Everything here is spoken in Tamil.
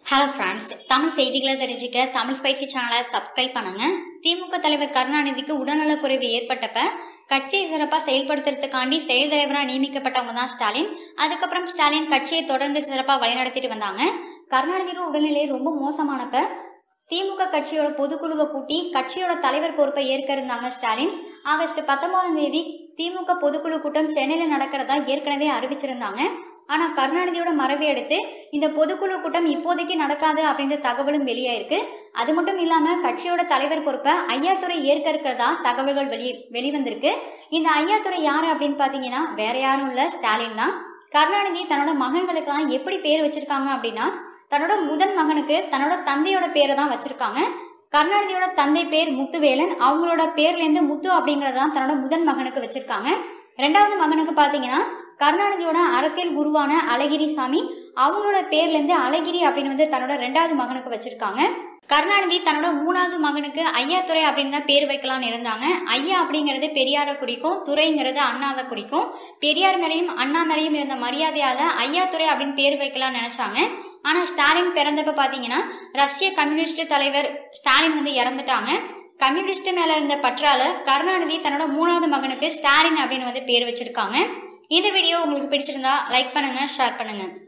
ஹலோ ஃப்ரெண்ட்ஸ் தமிழ் செய்திகளை தெரிஞ்சுக்க தமிழ் ஸ்பைசி சேனலை சப்ஸ்கிரைப் பண்ணுங்க திமுக தலைவர் கருணாநிதிக்கு உடல்நலக்குறைவு ஏற்பட்டப்ப கட்சியை சிறப்பாக செயல்படுத்துறதுக்காண்டி செயல் தலைவராக நியமிக்கப்பட்டவங்க தான் ஸ்டாலின் அதுக்கப்புறம் ஸ்டாலின் கட்சியை தொடர்ந்து சிறப்பாக வழிநடத்திட்டு வந்தாங்க கருணாநிதியோட உடல்நிலை ரொம்ப மோசமானப்ப திமுக கட்சியோட பொதுக்குழுவை கூட்டி கட்சியோட தலைவர் பொறுப்பை ஏற்க இருந்தாங்க ஸ்டாலின் ஆகஸ்ட் பத்தொன்பதாம் தேதி திமுக பொதுக்குழு கூட்டம் சென்னையில நடக்கிறதா ஏற்கனவே அறிவிச்சிருந்தாங்க ஆனா கருணாநிதியோட மறைவை அடுத்து இந்த பொதுக்குழு கூட்டம் இப்போதைக்கு நடக்காது அப்படின்ற தகவலும் வெளியாயிருக்கு அது மட்டும் இல்லாம கட்சியோட தலைவர் பொறுப்பை ஐயாத்துறை ஏற்க இருக்கிறதா தகவல்கள் வெளி வெளிவந்திருக்கு இந்த ஐயாத்துறை யாரு அப்படின்னு பாத்தீங்கன்னா வேற யாரும் இல்ல ஸ்டாலின் தான் கருணாநிதி தன்னோட மகன்களுக்கெல்லாம் எப்படி பேர் வச்சிருக்காங்க அப்படின்னா தன்னோட முதல் மகனுக்கு தன்னோட தந்தையோட பேரை தான் வச்சிருக்காங்க கருணாநிதியோட தந்தை பேர் முத்துவேலன் அவங்களோட பேர்ல இருந்து முத்து அப்படிங்கறதான் தன்னோட முதல் மகனுக்கு வச்சிருக்காங்க ரெண்டாவது மகனுக்கு பாத்தீங்கன்னா கருணாநிதியோட அரசியல் குருவான அழகிரி சாமி அவங்களோட பேர்ல இருந்து அழகிரி அப்படின்னு வந்து தன்னோட ரெண்டாவது மகனுக்கு வச்சிருக்காங்க கருணாநிதி தன்னோட மூணாவது மகனுக்கு ஐயாத்துறை அப்படின்னு தான் பேர் வைக்கலாம்னு இருந்தாங்க ஐயா அப்படிங்கிறது பெரியாரை குறிக்கும் துறைங்கிறது அண்ணாவை குறிக்கும் பெரியார் மேலையும் அண்ணா மேலையும் இருந்த மரியாதையால ஐயாத்துறை அப்படின்னு பேர் வைக்கலாம்னு நினைச்சாங்க ஆனா ஸ்டாலின் பிறந்தப்ப பாத்தீங்கன்னா ரஷ்ய கம்யூனிஸ்ட் தலைவர் ஸ்டாலின் வந்து இறந்துட்டாங்க கம்யூனிஸ்ட் மேல இருந்த பற்றால கருணாநிதி தன்னோட மூணாவது மகனுக்கு ஸ்டாலின் அப்படின்னு வந்து பேர் வச்சிருக்காங்க இந்த வீடியோ உங்களுக்கு பிடிச்சிருந்தா லைக் பண்ணுங்க ஷேர் பண்ணுங்க